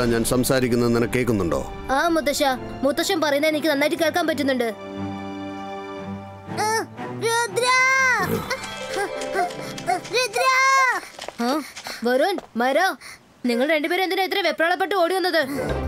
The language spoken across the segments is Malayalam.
ഞാൻ സംസാരിക്കുന്നത് നിനക്ക് കേൾക്കുന്നുണ്ടോ ആ മുത്തശ്ശ മുത്തശ്ശൻ പറയുന്നത് എനിക്ക് നന്നായിട്ട് കേൾക്കാൻ പറ്റുന്നുണ്ട് രുദ്ര രുദ്ര ആ, വരുൺ മര നിങ്ങൾ രണ്ടുപേരും എന്തിനാ ഇത്ര വെപ്രാളപ്പെട്ട് ഓടി വന്നത്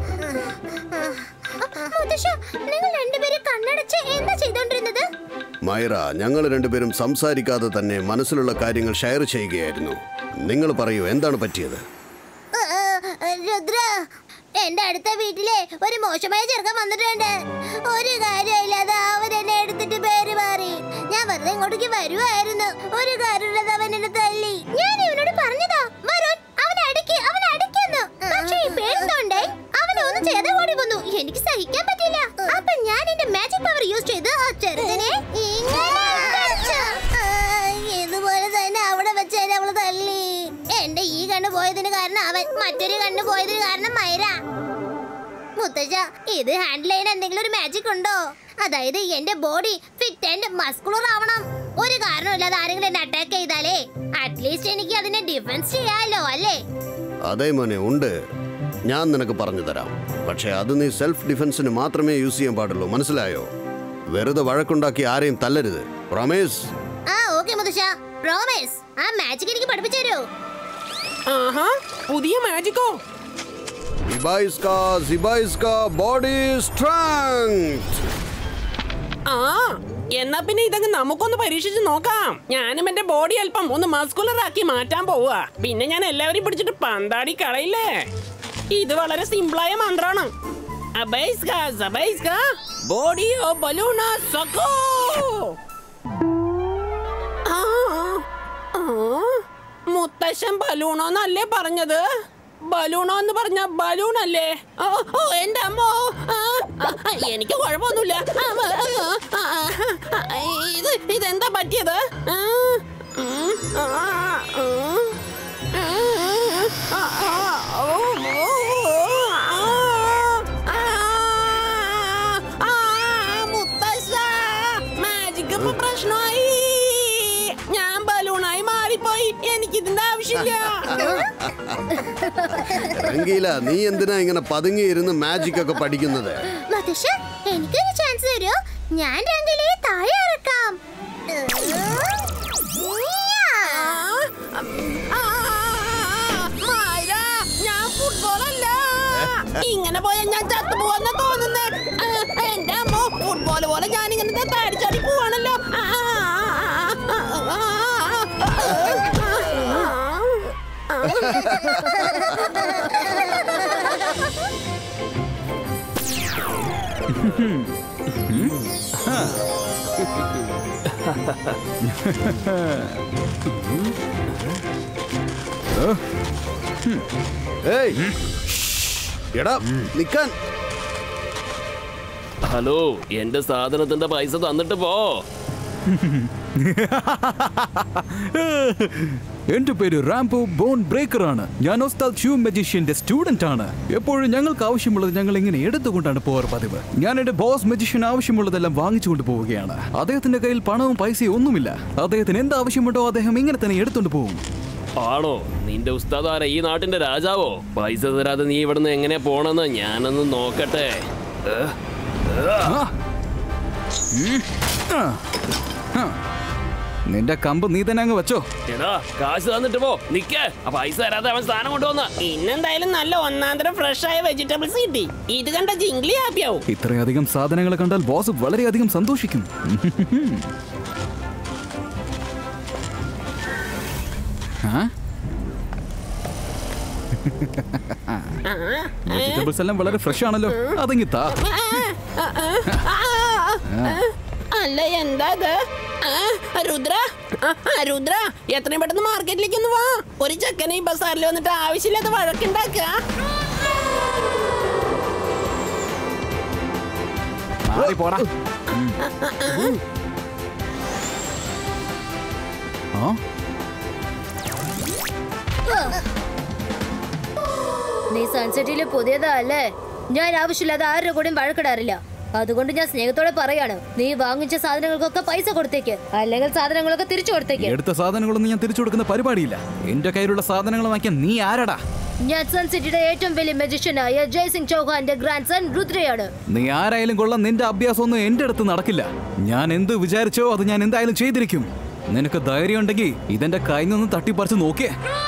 മുത്തശ്ശ നിങ്ങൾ രണ്ടുപേരും കണ്ണടച്ച് എന്താ ചെയ്തോണ്ടിരുന്നത് മൈറ ഞങ്ങൾ രണ്ടുപേരും സംസാരിക്കാതെ തന്നെ മനസ്സിലുള്ള കാര്യങ്ങൾ ഷെയർ ചെയ്യുകയായിരുന്നു നിങ്ങൾ പറയൂ എന്താണ് പറ്റിയത് ആ, ആ, രുദ്ര എന്റെ അടുത്ത വീട്ടിലെ ഒരു മോശമായ ചെറുക്കൻ വന്നിട്ടുണ്ട് ഒരു കാര്യമില്ലാതെ അവൻ എന്നെ എടുത്തിട്ട് പേര് മാറി ഞാൻ വെറുതെ ഇങ്ങോട്ടേക്ക് വരുവായിരുന്നു ഒരു കാര്യമില്ലാതെ അവൻ എന്നെ തല്ലി ഞാൻ ഇവനോട് പറഞ്ഞതാ വരുൺ അവൻ അടിക്ക് അവൻ അടിക്കുന്നു പക്ഷേ ഈ പേരുണ്ടോണ്ടേ അവൻ ഒന്നും ചെയ്യാതെ ഓടി വന്നു എനിക്ക് സഹിക്കാൻ പറ്റില്ല അപ്പൊ ഞാൻ എന്റെ മാജിക് പവർ യൂസ് ചെയ്ത് ആ ചെറുക്കനെ ഇങ്ങനെ അടിച്ചു. ആ, ഇതുപോലെ തന്നെ അവിടെ വെച്ച് എന്നെ അവള് തല്ലി എന്റെ ഈ കണ്ണ് പോയതിന് കാരണം അവൻ മറ്റൊരു കണ്ണ് പോയതിന് കാരണം മൈര മുത്തശ്ശ ഇത് ഹാൻഡിൽ ചെയ്യാൻ എന്തെങ്കിലും ഒരു മാജിക് ഉണ്ടോ അതായത് എന്റെ ബോഡി ഫിറ്റ് ആൻഡ് മസ്കുലർ ആവണം ഒരു കാരണമില്ലാതെ ആരെങ്കിലും എന്നെ അറ്റാക്ക് ചെയ്താലേ അറ്റ്ലീസ്റ്റ് എനിക്ക് അതിനെ ഡിഫൻസ് ചെയ്യാലോ അല്ലേ അതേ മോനെ ഉണ്ട് ഞാൻ നിനക്ക് പറഞ്ഞു തരാം പക്ഷേ അത് നീ സെൽഫ് ഡിഫൻസിന് മാത്രമേ യൂസ് ചെയ്യാൻ പാടുള്ളൂ മനസ്സിലായോ വെറുതെ വഴക്കുണ്ടാക്കി ആരെയും തല്ലരുത് പ്രമേശ് ആ ഓക്കെ മുത്തശ്ശ പ്രോമിസ് ആ മാജിക് എനിക്ക് പഠിപ്പിച്ചു തരൂ ആഹാ പുതിയ മാജിക്കോ ഇബായിസ്ക സിബായിസ്ക ബോഡി സ്ട്രെങ്ത് ആ എന്നാ പിന്നെ ഇതങ്ങ് നമുക്കൊന്ന് പരീക്ഷിച്ച് നോക്കാം ഞാനും എന്റെ ബോഡി അല്പം ഒന്ന് മസ്കുലർ ആക്കി മാറ്റാൻ പോവുക പിന്നെ ഞാൻ എല്ലാവരെയും പിടിച്ചിട്ട് പന്താടി കളയില്ലേ ഇത് വളരെ സിമ്പിളായ മന്ത്രമാണ് അബൈസ്ക സബൈസ്ക ബോഡി ഓ ബലൂണ സക്കോ ആ, ആ, മുത്തശ്ശൻ ബലൂണോന്നല്ലേ പറഞ്ഞത് ബലൂണോ എന്ന് പറഞ്ഞ ബലൂൺ അല്ലേ ഓ ഓ എന്റെ അമ്മോ ആ, ആ, ആ, എനിക്ക് കുഴപ്പമൊന്നുമില്ല ആ, ആ, ആ, ആ, ആ, ഇത് ഇതെന്താ പറ്റിയത് ആ, ഉം, ആ, ഉം, ആ, ആ, ആ, ഓ, ഓ, ആ, ആ, ആ, മുത്തശ്ശ മാജിക് ഇപ്പൊ പ്രശ്നമായി ഞാൻ ബലൂണായി മാറിപ്പോയി എനിക്കിതിന്റെ ആവശ്യമില്ല രംഗീല നീ എന്തിനാ ഇങ്ങനെ പതുങ്ങി ഇരുന്ന് മാജിക് ഒക്കെ പഠിക്കുന്നത് മുത്തശ്ശ എനിക്കൊരു ചാൻസ് തരൂ ഞാൻ രംഗിലെ താഴെ ഇറക്കാം ആ, മായ, ഞാൻ ഫുട്ബോളല്ല ഇങ്ങനെ പോയാൽ ഞാൻ ചത്തുപോവാന്ന തോന്നുന്നേ ആ, എന്റെ അമ്മ ഫുട്ബോൾ പോലെ ഞാൻ ഇങ്ങനെ താടിച്ചാടി പോവാണല്ലോ ആ, ആ, ആ, ആ, ആ, ആ. ഏയ് എടാ നിക്കാൻ ഹലോ എന്റെ സാധനത്തിന്റെ പൈസ തന്നിട്ട് പോ എന്റെ പേര് റാംബോ ബോൺ ബ്രേക്കർ ആണ് ഞാൻ ഒസ്താദ് ഷ്യൂ മജീഷ്യന്റെ സ്റ്റുഡന്റ് ആണ് എപ്പോഴും ഞങ്ങൾക്ക് ആവശ്യമുള്ളത് ഞങ്ങൾ ഇങ്ങനെ എടുത്തുകൊണ്ടാണ് പോവാറ് പതിവ് ഞാൻ എന്റെ ബോസ് മജീഷ്യൻ ആവശ്യമുള്ളതെല്ലാം വാങ്ങിച്ചുകൊണ്ട് പോവുകയാണ് അദ്ദേഹത്തിന്റെ കയ്യിൽ പണവും പൈസയും ഒന്നുമില്ല അദ്ദേഹത്തിന് എന്ത് ആവശ്യമുണ്ടോ അദ്ദേഹം ഇങ്ങനെ തന്നെ എടുത്തുകൊണ്ട് പോകും ആണോ നിന്റെ ഉസ്താദ് ആരാ ഈ നാട്ടിന്റെ രാജാവോ പൈസ തരാതെ നീ ഇവിടുന്ന് എങ്ങനെ പോണെന്ന് ഞാനൊന്ന് നോക്കട്ടെ ഏ? ആ. ഉം. ആ. ആ. നിന്റെ കമ്പ് നീ തന്നെ അങ്ങ് വെച്ചോ എടാ കാശ് തന്നിട്ട് പോ നിക്കേ ആ പൈസ തരാതെ അവൻ സ്ഥാനം കൊണ്ടുവന്ന ഇന്നെന്തായാലും നല്ല ഒന്നാന്തരം ഫ്രഷ് ആയ വെജിറ്റബിൾസ് കിട്ടി ഇത് കണ്ട ജിംഗ്ലി ഹാപ്പിയാവും ഇത്രയധികം സാധനങ്ങൾ കണ്ടാൽ ബോസ് വളരെയധികം സന്തോഷിക്കും ആ? വെജിറ്റബിൾസ് എല്ലാം വളരെ ഫ്രഷ് ആണല്ലോ അതെങ്കി താ അല്ല എന്താ ഇത് ആ, രുദ്ര ആ, ആ, രുദ്ര എത്രയും പെട്ടെന്ന് മാർക്കറ്റിലേക്ക് ഒന്ന് വാ ഒരു ചെക്കനെ ഈ ബസാറിൽ വന്നിട്ട് ആവശ്യമില്ലാത്ത വഴക്കുണ്ടാക്കുക മാറി പോടാ ഉം. ആ നീ സൺസെറ്റില് പുതിയതാ അല്ലേ ഞാൻ ആവശ്യമില്ലാതെ ആരുടെ കൂടെയും വഴക്കിടാറില്ല അതുകൊണ്ട് ഞാൻ സ്നേഹത്തോടെ പറയാണ് നീ വാങ്ങിച്ച സാധനങ്ങൾക്കൊക്കെ പൈസ കൊടുത്തേക്ക് അല്ലെങ്കിൽ സാധനങ്ങളൊക്കെ തിരിച്ചു കൊടുത്തേക്ക് എടുത്ത സാധനങ്ങളൊന്നും ഞാൻ തിരിച്ചു കൊടുക്കുന്ന പരിപാടിയില്ല എന്റെ കയ്യിലുള്ള സാധനങ്ങൾ വാങ്ങിക്കാൻ നീ ആരടാ ഞാൻ സൺ സിറ്റിയുടെ ഏറ്റവും വലിയ മജിഷ്യനായ ജയ്സിംഗ് ചൗഹാന്റെ ഗ്രാൻഡ് സൺ രുദ്രയാണ് നീ ആരായാലും കൊള്ളാം നിന്റെ അഭ്യാസമൊന്നും എന്റെ അടുത്ത് നടക്കില്ല ഞാൻ എന്ത് വിചാരിച്ചോ അത് ഞാൻ എന്തായാലും ചെയ്തിരിക്കും നിനക്ക് ധൈര്യം ഉണ്ടെങ്കിൽ ഇതെന്റെ കയ്യിൽ നിന്ന് തട്ടിപ്പറിച്ച് നോക്കിയേ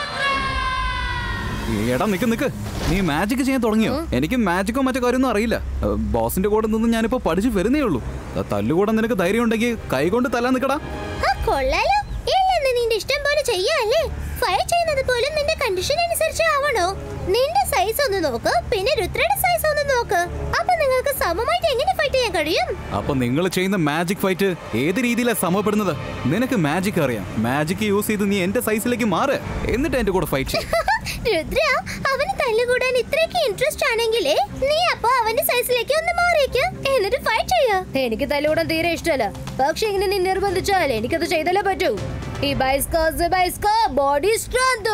എടാ നിക്ക് നിക്ക് നീ മാജിക് ചെയ്യാൻ തുടങ്ങിയോ എനിക്ക് മാജിക്കോ മറ്റോ കാര്യമൊന്നും അറിയില്ല ഏ, ബോസിന്റെ കൂടെ നിന്ന് ഞാനിപ്പോ പഠിച്ചു വരുന്നേ ഉള്ളൂ ഏ, തല്ലുകൂടാൻ നിനക്ക് ധൈര്യം ഉണ്ടെങ്കിൽ കൈകൊണ്ട് തല്ലാൻ നിക്കടാ ആ കൊള്ളാലോ ഇല്ലെന്ന് നിന്റെ ഇഷ്ടം പോലെ ചെയ്യാല്ലേ ഫൈറ്റ് ചെയ്യുന്നത് പോലും നിന്റെ കണ്ടീഷൻ അനുസരിച്ച് ആവണോ നിന്റെ സൈസ് ഒന്ന് നോക്ക് പിന്നെ രുദ്രയുടെ സൈസ് ഒന്ന് നോക്ക് അപ്പൊ നിങ്ങൾക്ക് സമമായിട്ട് എങ്ങനെ ഫൈറ്റ് ചെയ്യാൻ കഴിയും അപ്പൊ നിങ്ങൾ ചെയ്യുന്ന മാജിക് ഫൈറ്റ് ഏത് രീതിയിലാണ് സമപ്പെടുന്നത് നിനക്ക് മാജിക് അറിയാം മാജിക് യൂസ് ചെയ്ത് നീ എന്റെ സൈസിലേക്ക് മാറ് എന്നിട്ട് എന്റെ കൂടെ ഫൈറ്റ് ചെയ്യും രുദ്ര അവന് തല്ലുകൂടാൻ ഇത്രയ്ക്ക് ഇൻട്രസ്റ്റ് ആണെങ്കിലേ നീ അപ്പൊ അവന്റെ സൈസിലേക്ക് ഒന്ന് മാറിയേക്ക് എന്നിട്ട് ഫൈറ്റ് ചെയ്യാ എനിക്ക് തല്ലുകൂടാൻ തീരെ ഇഷ്ടമല്ല പക്ഷെ ഇങ്ങനെ നീ നിർബന്ധിച്ചാൽ എനിക്കത് ചെയ്തല്ലേ പറ്റൂ ഈ ബൈസ്കോ ബൈസ്കോ ബോഡി സ്ട്രെങ്ത്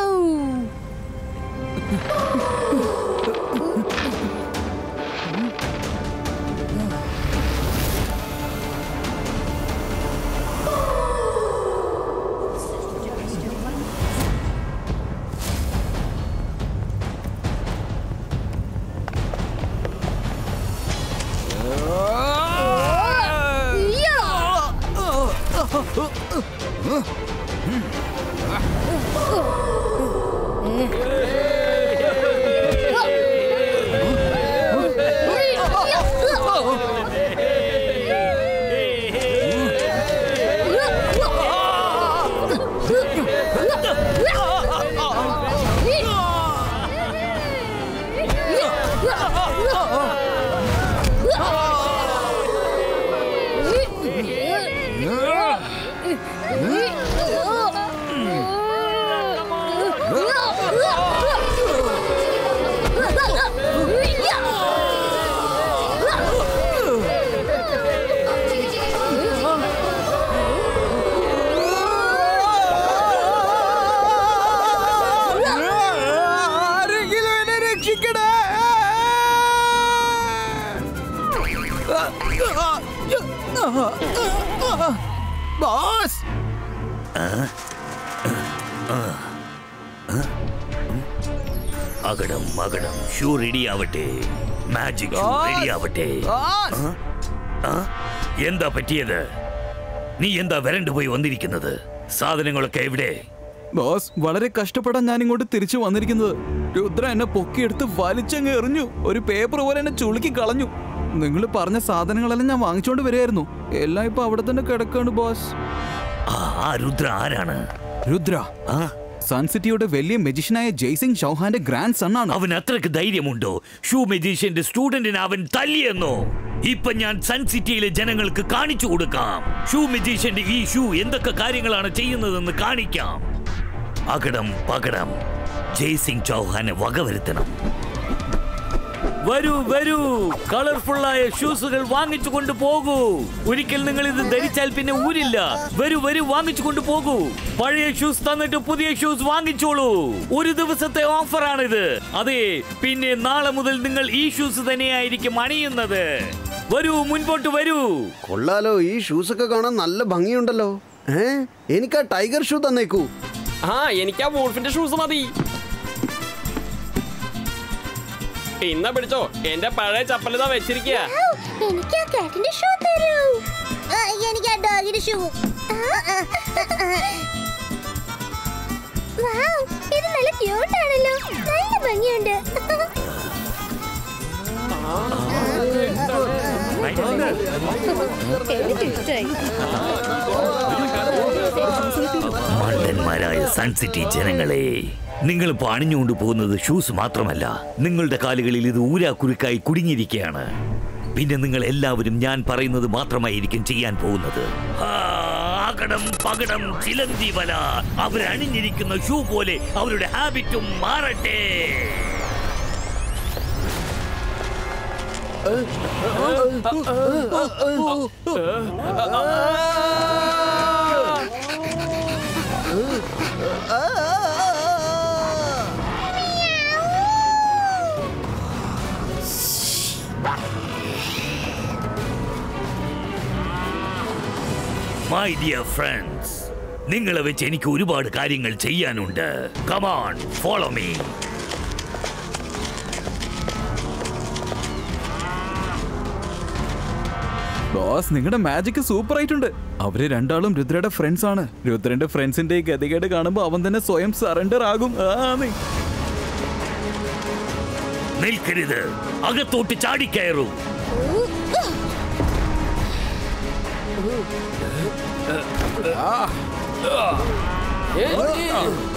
ആരെങ്കിലും എന്നെ രക്ഷിക്കണേ ബോസ് അകടം മകടം ഷൂ റെഡി ആവട്ടെ മാജിക് ഷൂ റെഡി ആവട്ടെ ബോസ് ആ? എന്താ പറ്റിയത് നീ എന്താ വരണ്ടു പോയി വന്നിരിക്കുന്നത് സാധനങ്ങളൊക്കെ എവിടെ ബോസ് വളരെ കഷ്ടപ്പെടാൻ ഞാൻ ഇങ്ങോട്ട് തിരിച്ചു വന്നിരിക്കുന്നത് രുദ്ര എന്നെ പൊക്കിയെടുത്ത് വലിച്ചങ്ങ് എറിഞ്ഞു ഒരു പേപ്പർ പോലെ എന്നെ ചുളുക്കി കളഞ്ഞു നിങ്ങൾ പറഞ്ഞ സാധനങ്ങളെല്ലാം ഞാൻ വാങ്ങിച്ചോണ്ട് വരികയായിരുന്നു എല്ലാം ഇപ്പൊ അവിടെ തന്നെ കിടക്കാണ് ബോസ് ആ ആ രുദ്ര ആരാണ് രുദ്ര ആ സൺ സിറ്റിയുടെ വലിയ മെജിഷ്യനായ ജയ്സിംഗ് ചൗഹാന്റെ ഗ്രാൻഡ് സൺ ആണ് അവൻ അത്രക്ക് ധൈര്യമുണ്ടോ ഷൂ മെജീഷ്യന്റെ സ്റ്റുഡന്റിനെ അവൻ തല്ലിയെന്നോ ഇപ്പൊ ഞാൻ സൺ സിറ്റിയിലെ ജനങ്ങൾക്ക് കാണിച്ചു കൊടുക്കാം ഷൂ മെജീഷ്യന്റെ ഈ ഷൂ എന്തൊക്കെ കാര്യങ്ങളാണ് ചെയ്യുന്നതെന്ന് കാണിക്കാം അകടം പകടം ജയ്സിംഗ് ചൗഹാനെ വകവരുത്തണം വരൂ വരൂ കളർഫുള്ളായ ഷൂസുകൾ വാങ്ങിച്ചു കൊണ്ട് പോകൂ ഒരിക്കൽ നിങ്ങൾ ഇത് ധരിച്ചാൽ പിന്നെ ഊരില്ല വരൂ വരൂ വാങ്ങിച്ചു കൊണ്ട് പോകൂ പഴയ ഷൂസ് തന്നിട്ട് പുതിയ ഷൂസ് വാങ്ങിച്ചോളൂ ഒരു ദിവസത്തെ ഓഫറാണിത് അതെ പിന്നെ നാളെ മുതൽ നിങ്ങൾ ഈ ഷൂസ് തന്നെയായിരിക്കും അണിയുന്നത് വരൂ മുൻപോട്ട് വരൂ കൊള്ളാലോ ഈ ഷൂസ് ഒക്കെ കാണാൻ നല്ല ഭംഗിയുണ്ടല്ലോ ഏ എനിക്ക് ആ ടൈഗർ ഷൂ തന്നേക്കൂ ആ എനിക്ക് ആ വോൾഫിന്റെ ഷൂസ് മതി ഇന്ന പിടിച്ചോ എന്റെ പഴയ ചപ്പലിതാ വെച്ചിരിക്കുക ഔ, എനിക്ക് ആ കാറ്റിന്റെ ഷൂ തരൂ ആ, എനിക്ക് ആ ഡോഗിന്റെ ഷൂ ഇത് നല്ല ക്യൂട്ട് ആണല്ലോ നല്ല ഭംഗിയുണ്ട് എനിക്ക് ഇഷ്ടമായി മണ്ടന്മാരായ സൺ സിറ്റി ജനങ്ങളെ നിങ്ങൾ ഇപ്പൊ അണിഞ്ഞുകൊണ്ട് പോകുന്നത് ഷൂസ് മാത്രമല്ല നിങ്ങളുടെ കാലുകളിൽ ഇത് ഊരാക്കുരുക്കായി കുടുങ്ങിയിരിക്കുകയാണ് പിന്നെ നിങ്ങൾ എല്ലാവരും ഞാൻ പറയുന്നത് മാത്രമായിരിക്കും ചെയ്യാൻ പോകുന്നത് ആ, അകടം പകടം ചിലന്തി വല അവരണിഞ്ഞിരിക്കുന്ന ഷൂ പോലെ അവരുടെ ഹാബിറ്റും മാറട്ടെ മൈ ഡിയർ ഫ്രണ്ട്സ് നിങ്ങളെ വെച്ച് എനിക്ക് ഒരുപാട് കാര്യങ്ങൾ ചെയ്യാനുണ്ട് കമാൺ ഫോളോ മീ ബോസ് നിങ്ങളുടെ മാജിക് സൂപ്പർ ആയിട്ടുണ്ട് അവര് രണ്ടാളും രുദ്രയുടെ ഫ്രണ്ട്സ് ആണ് രുദ്രന്റെ ഫ്രണ്ട്സിന്റെ ഈ ഗതികേട് കാണുമ്പോ അവൻ തന്നെ സ്വയം സറണ്ടർ ആകും ആന്ന്. നിൽക്കരുത് അകത്തോട്ട് ചാടിക്കയറൂ ഏ, ഏ,